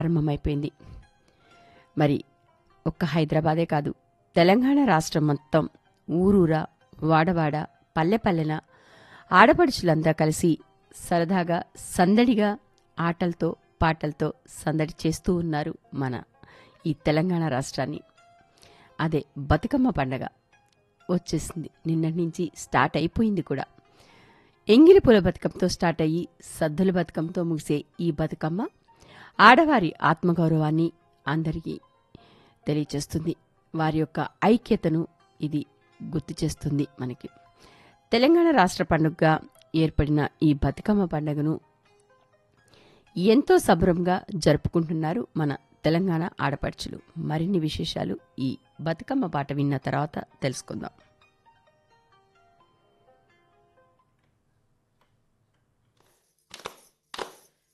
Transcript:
ప్రారంభమైపోయింది మరి ఒక్క హైదరాబాదే కాదు తెలంగాణ రాష్ట్రం మొత్తం ఊరూరా వాడవాడ పల్లె పల్లెన ఆడపడుచులంతా కలిసి సరదాగా సందడిగా ఆటలతో పాటలతో సందడి చేస్తూ ఉన్నారు మన ఈ తెలంగాణ రాష్ట్రాన్ని అదే బతుకమ్మ పండగ వచ్చేసింది నిన్నటి నుంచి స్టార్ట్ అయిపోయింది కూడా ఎంగిలి పూల బతుకమ్మతో స్టార్ట్ అయ్యి సద్దుల బతుకమ్మతో ముగిసే ఈ బతుకమ్మ ఆడవారి ఆత్మగౌరవాన్ని అందరికీ తెలియచేస్తుంది వారి యొక్క ఐక్యతను ఇది గుర్తు చేస్తుంది మనకి తెలంగాణ రాష్ట్ర పండుగగా ఏర్పడిన ఈ బతుకమ్మ పండుగను ఎంతో సంబరంగా జరుపుకుంటున్నారు మన తెలంగాణ ఆడపడుచులు మరిన్ని విశేషాలు ఈ బతుకమ్మ పాట విన్న తర్వాత తెలుసుకుందాం